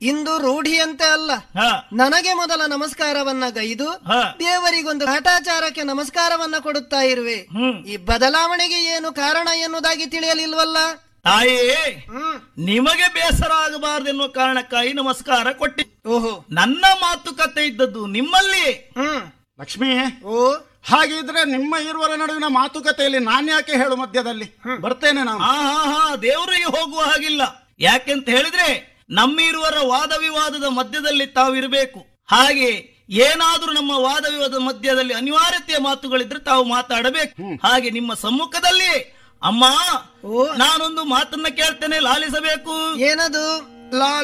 ಇಂದು ರೂಢಿಯಂತೆ ಅಲ್ಲ ಹ ನನಗೆ ಮೊದಲ ನಮಸ್ಕಾರವನ್ನ ಗೈದು ಹ ದೇವರಿಗೊಂದು ಹಠಾಚಾರಕ್ಕೆ ನಮಸ್ಕಾರವನ್ನ ಕೊಡುತ್ತಾ ಇರುವೆ ಹ್ಮ್ ಈ ಬದಲಾವಣೆಗೆ ಏನು ಕಾರಣ ಎನ್ನುವುದಾಗಿ ತಿಳಿಯಲಿಲ್ವಲ್ಲ ತಾಯೇ ಹ್ಮ್ ನಿಮಗೆ ಬೇಸರ ಆಗಬಾರದೆನ್ನುವ ಕಾರಣಕ್ಕಾಗಿ ನಮಸ್ಕಾರ ಕೊಟ್ಟಿ ಓಹೋ ನನ್ನ ಮಾತುಕತೆ ಇದ್ದದ್ದು ನಿಮ್ಮಲ್ಲಿ ಹ್ಮ್ ಲಕ್ಷ್ಮಿ ಓ ಹಾಗಿದ್ರೆ ನಿಮ್ಮ ಇರುವರ ನಡುವಿನ ಮಾತುಕತೆಯಲ್ಲಿ ನಾನು ಯಾಕೆ ಹೇಳು ಮಧ್ಯದಲ್ಲಿ ಬರ್ತೇನೆ ನಾನು ಹಾ ಹಾ ಹಾ ದೇವರಿಗೆ ಹೋಗುವ ಹಾಗಿಲ್ಲ ಯಾಕೆಂತ ಹೇಳಿದ್ರೆ ನಮ್ಮಿರುವರ ವಾದ ವಿವಾದದ ಮಧ್ಯದಲ್ಲಿ ತಾವು ಇರಬೇಕು ಹಾಗೆ ಏನಾದ್ರೂ ನಮ್ಮ ವಾದ ವಿವಾದದ ಮಧ್ಯದಲ್ಲಿ ಅನಿವಾರ್ಯತೆಯ ಮಾತುಗಳಿದ್ರೆ ತಾವು ಮಾತಾಡಬೇಕು ಹಾಗೆ ನಿಮ್ಮ ಸಮ್ಮುಖದಲ್ಲಿ ಅಮ್ಮ ಓ ನಾನೊಂದು ಮಾತನ್ನ ಕೇಳ್ತೇನೆ ಲಾಲಿಸಬೇಕು ಏನದು ಲಾ